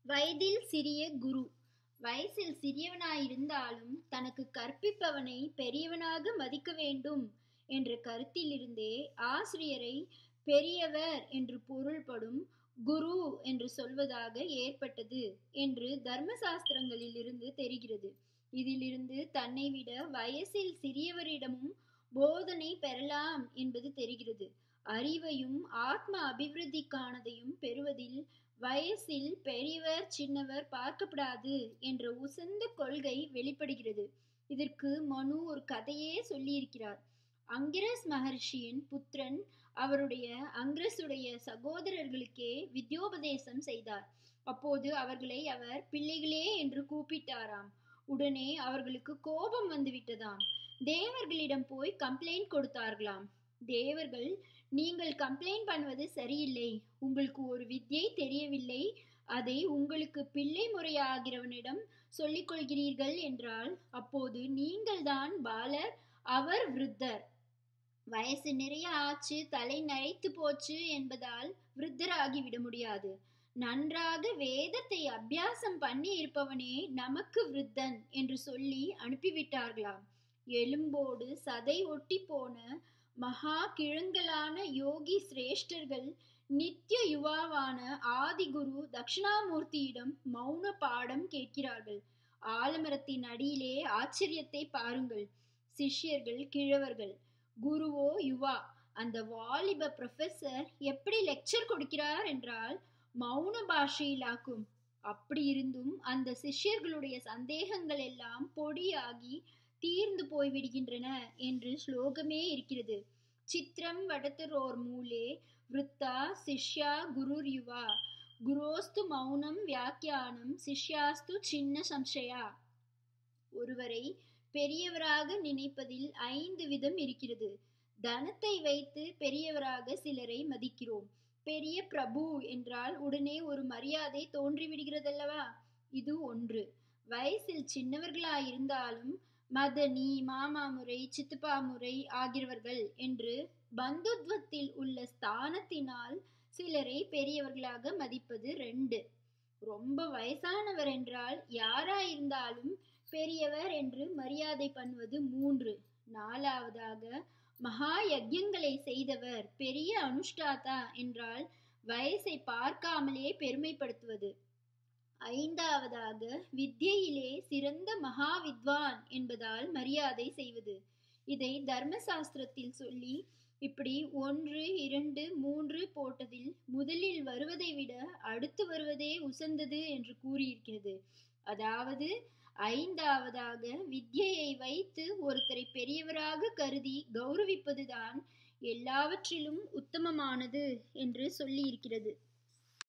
வயதில் சிறிய குரு வயசில் சிறியவனாயிருந்தாலும் தனக்கு கற்பிப்பவனை பெரியவனாக மதிக்க வேண்டும் என்ற கருத்திலிருந்தே ஆசிரியரை பெரியவர் என்று பொருள்படும் குரு என்று சொல்வதாக ஏற்பட்டது என்று தர்மசாஸ்திரங்களில் இருந்து தெரிகிறது இதிலிருந்து தன்னை விட வயசில் சிறியவரிடமும் போதனை பெறலாம் என்பது தெரிகிறது அறிவையும் ஆத்ம அபிவிருத்திக்கானதையும் பெறுவதில் வயசில் பெரியவர் சின்னவர் பார்க்கப்படாது என்ற உசந்த கொள்கை வெளிப்படுகிறது இதற்கு மனு ஒரு கதையே சொல்லியிருக்கிறார் அங்கிரஸ் மகர்ஷியின் புத்திரன் அவருடைய அங்கிரசுடைய சகோதரர்களுக்கே வித்யோபதேசம் செய்தார் அப்போது அவர்களை அவர் பிள்ளைகளே என்று கூப்பிட்டாராம் உடனே அவர்களுக்கு கோபம் வந்துவிட்டதாம் தேவர்களிடம் போய் கம்ப்ளைண்ட் கொடுத்தார்களாம் தேவர்கள் நீங்கள் கம்ப்ளைண்ட் பண்ணுவது சரியில்லை உங்களுக்கு ஒரு வித்யை தெரியவில்லை அதை உங்களுக்கு பிள்ளை முறையாகிறவனிடம் சொல்லிக் கொள்கிறீர்கள் என்றால் அப்போது நீங்கள்தான் பாலர் அவர் விருத்தர் வயசு நிறைய ஆச்சு தலை நரைத்து போச்சு என்பதால் விருத்தராகி விட முடியாது நன்றாக வேதத்தை அபியாசம் பண்ணி இருப்பவனே நமக்கு விருத்தன் என்று சொல்லி அனுப்பிவிட்டார்களாம் எலும்போடு சதை ஒட்டி போன மகா கிழங்கலான யோகி சிரேஷ்டர்கள் நித்திய யுவாவான ஆதிகுரு தட்சிணாமூர்த்தியிடம் மௌன பாடம் கேட்கிறார்கள் ஆலமரத்தின் அடியிலே ஆச்சரியத்தை பாருங்கள் சிஷ்யர்கள் கிழவர்கள் குருவோ யுவா அந்த வாலிப ப்ரொஃபசர் எப்படி லெக்சர் கொடுக்கிறார் என்றால் மௌன பாஷையிலாக்கும் அப்படி இருந்தும் அந்த சிஷ்யர்களுடைய சந்தேகங்கள் எல்லாம் பொடியாகி தீர்ந்து போய்விடுகின்றன என்று ஸ்லோகமே இருக்கிறது சித்திரம் வடத்தரோர் மூலே விருத்தா சிஷ்யா குருர் யுவா குரோஸ்து மௌனம் வியாக்கியானம் சிஷ்யாஸ்து சின்ன சம்சயா ஒருவரை பெரியவராக நினைப்பதில் ஐந்து விதம் இருக்கிறது தனத்தை வைத்து பெரியவராக சிலரை மதிக்கிறோம் பெரிய பிரபு என்றால் உடனே ஒரு மரியாதை தோன்றிவிடுகிறதல்லவா இது ஒன்று வயசில் சின்னவர்களாயிருந்தாலும் மதனி மாமா முறை சித்தப்பா முறை ஆகியவர்கள் என்று பந்துத்வத்தில் உள்ள ஸ்தானத்தினால் சிலரை பெரியவர்களாக மதிப்பது ரெண்டு ரொம்ப வயசானவர் என்றால் யாராயிருந்தாலும் பெரியவர் என்று மரியாதை பண்ணுவது மூன்று நாலாவதாக மகா யஜ்யங்களை செய்தவர் பெரிய அனுஷ்டாதா என்றால் வயசை பார்க்காமலே பெருமைப்படுத்துவது ஐந்தாவதாக வித்யிலே சிறந்த மகா வித்வான் என்பதால் மரியாதை செய்வது இதை தர்மசாஸ்திரத்தில் சொல்லி இப்படி ஒன்று இரண்டு மூன்று போட்டதில் முதலில் வருவதை விட அடுத்து வருவதே உசந்தது என்று கூறியிருக்கிறது அதாவது ஐந்தாவதாக வித்யையை வைத்து ஒருத்தரை பெரியவராக கருதி கௌரவிப்பதுதான் எல்லாவற்றிலும் உத்தமமானது என்று சொல்லி இருக்கிறது